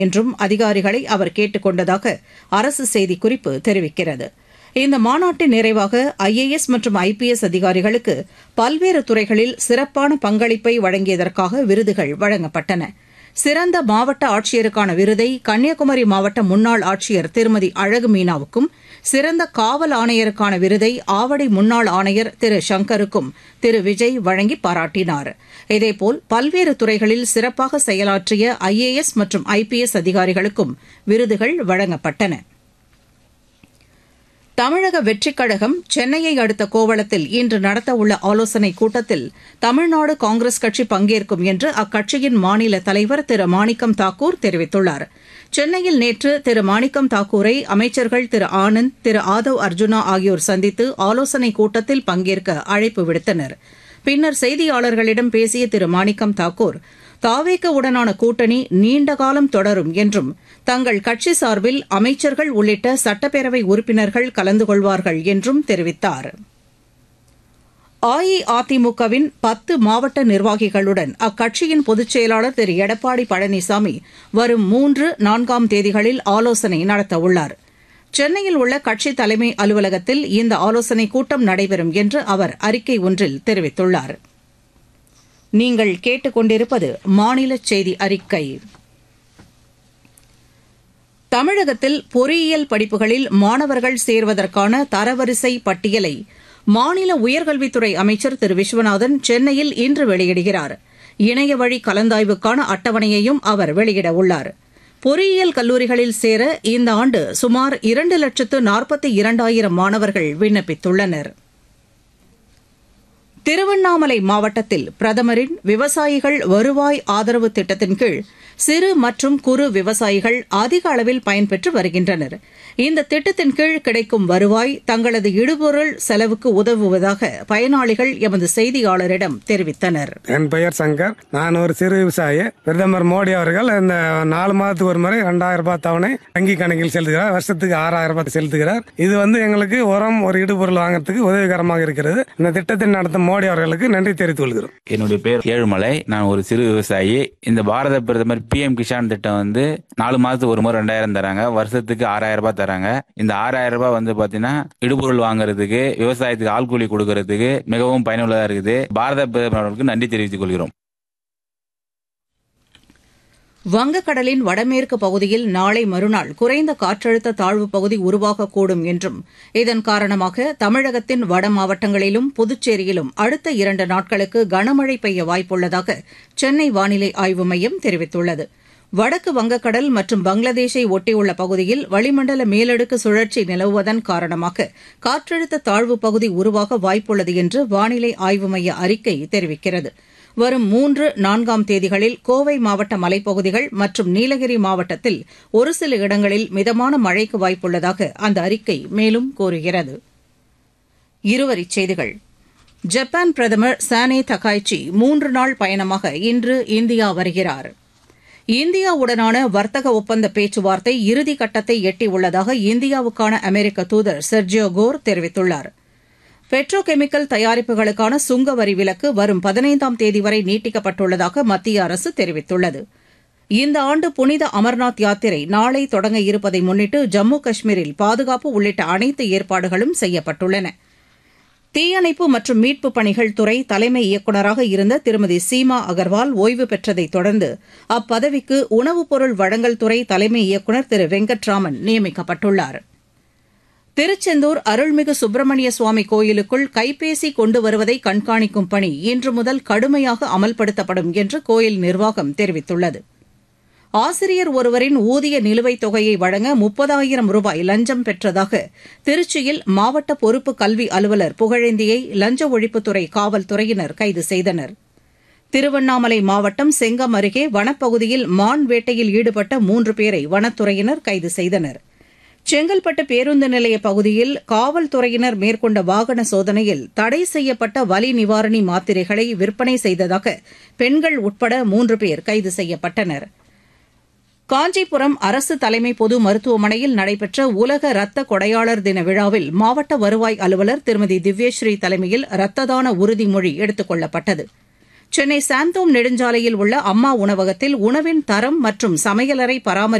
என்றும் அதிகாரிகளை அவர் கேட்டுக் கொண்டதாக அரசு செய்திக்குறிப்பு தெரிவிக்கிறது இந்த மாநாட்டின் நிறைவாக ஐஏஎஸ் மற்றும் ஐபிஎஸ் அதிகாரிகளுக்கு பல்வேறு துறைகளில் சிறப்பான பங்களிப்பை வழங்கியதற்காக விருதுகள் வழங்கப்பட்டன சிறந்த மாவட்ட ஆட்சியருக்கான விருதை கன்னியாகுமரி மாவட்ட முன்னாள் ஆட்சியர் திருமதி அழகு மீனாவுக்கும் சிறந்த காவல் ஆணையருக்கான விருதை ஆவடி முன்னாள் ஆணையர் திரு சங்கருக்கும் திரு விஜய் வழங்கி பாராட்டினார் இதேபோல் பல்வேறு துறைகளில் சிறப்பாக செயலாற்றிய ஐஏஎஸ் மற்றும் ஐபிஎஸ் அதிகாரிகளுக்கும் விருதுகள் வழங்கப்பட்டன தமிழக வெற்றிக் கழகம் சென்னையை அடுத்த கோவளத்தில் இன்று நடத்தவுள்ள ஆலோசனைக் கூட்டத்தில் தமிழ்நாடு காங்கிரஸ் கட்சி பங்கேற்கும் என்று அக்கட்சியின் மாநில தலைவர் திரு மாணிக்கம் தாக்கூர் தெரிவித்துள்ளார் சென்னையில் நேற்று திரு மாணிக்கம் தாக்கூரை அமைச்சர்கள் திரு ஆனந்த் திரு ஆதவ் அர்ஜுனா ஆகியோர் சந்தித்து ஆலோசனைக் கூட்டத்தில் பங்கேற்க அழைப்பு விடுத்தனர் பின்னர் செய்தியாளர்களிடம் பேசிய திரு மாணிக்கம் தாக்கூர் தாவேக உடனான கூட்டணி நீண்டகாலம் தொடரும் என்றும் தங்கள் கட்சி சார்பில் அமைச்சர்கள் உள்ளிட்ட சட்டப்பேரவை உறுப்பினர்கள் கலந்து கொள்வார்கள் என்றும் தெரிவித்தார் அஇஅதிமுகவின் பத்து மாவட்ட நிர்வாகிகளுடன் அக்கட்சியின் பொதுச் செயலாளர் திரு எடப்பாடி பழனிசாமி வரும் மூன்று நான்காம் தேதிகளில் ஆலோசனை நடத்தவுள்ளார் சென்னையில் உள்ள கட்சி தலைமை அலுவலகத்தில் இந்த ஆலோசனைக் கூட்டம் நடைபெறும் என்று அவர் அறிக்கை ஒன்றில் தெரிவித்துள்ளார் நீங்கள் கேட்டுக்கொண்டிருப்பது மாநில செய்தி அறிக்கை தமிழகத்தில் பொறியியல் படிப்புகளில் மாணவர்கள் சேர்வதற்கான தரவரிசை பட்டியலை மாநில உயர்கல்வித்துறை அமைச்சர் திரு விஸ்வநாதன் சென்னையில் இன்று வெளியிடுகிறார் இணையவழி கலந்தாய்வுக்கான அட்டவணையையும் அவர் வெளியிடவுள்ளார் பொறியியல் கல்லூரிகளில் சேர இந்த ஆண்டு சுமார் இரண்டு லட்சத்து நாற்பத்தி இரண்டாயிரம் மாணவர்கள் விண்ணப்பித்துள்ளனர் திருவண்ணாமலை மாவட்டத்தில் பிரதமரின் விவசாயிகள் வருவாய் ஆதரவு திட்டத்தின் கீழ் சிறு மற்றும் குறு விவசாயிகள் அதிக அளவில் பயன்பெற்று வருகின்றனர் இந்த திட்டத்தின் கீழ் கிடைக்கும் வருவாய் தங்களது இடுபொருள் செலவுக்கு உதவுவதாக பயனாளிகள் எமது செய்தியாளரிடம் தெரிவித்தனர் என் பெயர் சங்கர் நான் ஒரு சிறு விவசாயி பிரதமர் மோடி அவர்கள் இந்த நாலு மாதத்துக்கு ஒரு முறை ரெண்டாயிரம் ரூபாய் தவணை வங்கி கணக்கில் செலுத்துகிறார் வருஷத்துக்கு ஆறாயிரம் ரூபாய் செலுத்துகிறார் இது வந்து எங்களுக்கு உரம் ஒரு இடுபொருள் வாங்குறதுக்கு உதவிகரமாக இருக்கிறது இந்த திட்டத்தை நடத்தும் மோடி அவர்களுக்கு நன்றி தெரிவித்துக் கொள்கிறோம் என்னுடைய பேர் ஏழுமலை நான் ஒரு சிறு விவசாயி இந்த பாரத பிரதமர் பிஎம் கிஷான் திட்டம் வந்து நாலு மாதத்துக்கு ஒரு முறை ரெண்டாயிரம் தராங்க வருஷத்துக்கு ஆறாயிரம் ரூபாய் தராங்க இந்த ஆறாயிரம் ரூபாய் வந்து பாத்தீங்கன்னா இடுபொருள் வாங்குறதுக்கு விவசாயத்துக்கு ஆள்கூலி கொடுக்கறதுக்கு மிகவும் பயனுள்ளதா இருக்குது பாரத பிரதமருக்கு நன்றி தெரிவித்துக் கொள்கிறோம் வங்கக்கடலின் வடமேற்கு பகுதியில் நாளை மறுநாள் குறைந்த காற்றழுத்த தாழ்வுப் பகுதி உருவாகக்கூடும் என்றும் இதன் காரணமாக தமிழகத்தின் வட மாவட்டங்களிலும் புதுச்சேரியிலும் அடுத்த இரண்டு நாட்களுக்கு கனமழை பெய்ய வாய்ப்புள்ளதாக சென்னை வானிலை ஆய்வு மையம் தெரிவித்துள்ளது வடக்கு வங்கக்கடல் மற்றும் பங்களாதேஷை ஒட்டியுள்ள பகுதியில் வளிமண்டல மேலடுக்கு சுழற்சி நிலவுவதன் காரணமாக காற்றழுத்த தாழ்வுப் பகுதி உருவாக வாய்ப்புள்ளது என்று வானிலை ஆய்வு மைய அறிக்கை தெரிவிக்கிறது வரும் மூன்று நான்காம் தேதிகளில் கோவை மாவட்ட மலைப்பகுதிகள் மற்றும் நீலகிரி மாவட்டத்தில் ஒரு சில இடங்களில் மிதமான மழைக்கு வாய்ப்புள்ளதாக அந்த அறிக்கை மேலும் கூறுகிறது இருவரிச் செய்திகள் ஜப்பான் பிரதமர் சானே தகாய்ச்சி மூன்று நாள் பயணமாக இன்று இந்தியா வருகிறார் இந்தியாவுடனான வர்த்தக ஒப்பந்த பேச்சுவார்த்தை இறுதி கட்டத்தை எட்டியுள்ளதாக இந்தியாவுக்கான அமெரிக்க தூதர் செர்ஜியோ கோர் தெரிவித்துள்ளார் பெட்ரோ கெமிக்கல் தயாரிப்புகளுக்கான சுங்க வரி விலக்கு வரும் பதினைந்தாம் தேதி வரை நீட்டிக்கப்பட்டுள்ளதாக மத்திய அரசு தெரிவித்துள்ளது இந்த ஆண்டு புனித அமர்நாத் யாத்திரை நாளை தொடங்க இருப்பதை முன்னிட்டு ஜம்மு காஷ்மீரில் பாதுகாப்பு உள்ளிட்ட அனைத்து ஏற்பாடுகளும் செய்யப்பட்டுள்ளன தீயணைப்பு மற்றும் மீட்புப் பணிகள் துறை தலைமை இயக்குநராக இருந்த திருமதி சீமா அகர்வால் ஓய்வு பெற்றதைத் தொடர்ந்து அப்பதவிக்கு உணவுப் பொருள் வழங்கல் துறை தலைமை இயக்குநர் திரு வெங்கட்ராமன் நியமிக்கப்பட்டுள்ளாா் திருச்செந்தூர் அருள்மிகு சுப்பிரமணிய சுவாமி கோயிலுக்குள் கைபேசி கொண்டு வருவதை கண்காணிக்கும் பணி இன்று முதல் கடுமையாக அமல்படுத்தப்படும் என்று கோயில் நிர்வாகம் தெரிவித்துள்ளது ஆசிரியர் ஒருவரின் ஊதிய நிலுவைத் தொகையை வழங்க முப்பதாயிரம் ரூபாய் லஞ்சம் பெற்றதாக திருச்சியில் மாவட்ட பொறுப்பு கல்வி அலுவலர் புகழேந்தியை லஞ்ச ஒழிப்புத்துறை காவல்துறையினர் கைது செய்தனர் திருவண்ணாமலை மாவட்டம் செங்கம் அருகே வனப்பகுதியில் மான் வேட்டையில் ஈடுபட்ட மூன்று பேரை வனத்துறையினர் கைது செய்தனா் செங்கல்பட்டு பேருந்து நிலைய பகுதியில் காவல்துறையினர் மேற்கொண்ட வாகன சோதனையில் தடை செய்யப்பட்ட வலி நிவாரணி மாத்திரைகளை விற்பனை செய்ததாக பெண்கள் உட்பட மூன்று பேர் கைது செய்யப்பட்டனர் காஞ்சிபுரம் அரசு தலைமை பொது மருத்துவமனையில் நடைபெற்ற உலக ரத்த கொடையாளர் தின விழாவில் மாவட்ட வருவாய் அலுவலர் திருமதி திவ்யஸ்ரீ தலைமையில் ரத்த தான உறுதிமொழி எடுத்துக் கொள்ளப்பட்டது சென்னை சாந்தோம் நெடுஞ்சாலையில் உள்ள அம்மா உணவகத்தில் உணவின் தரம் மற்றும் சமையலறை பராமரிப்பு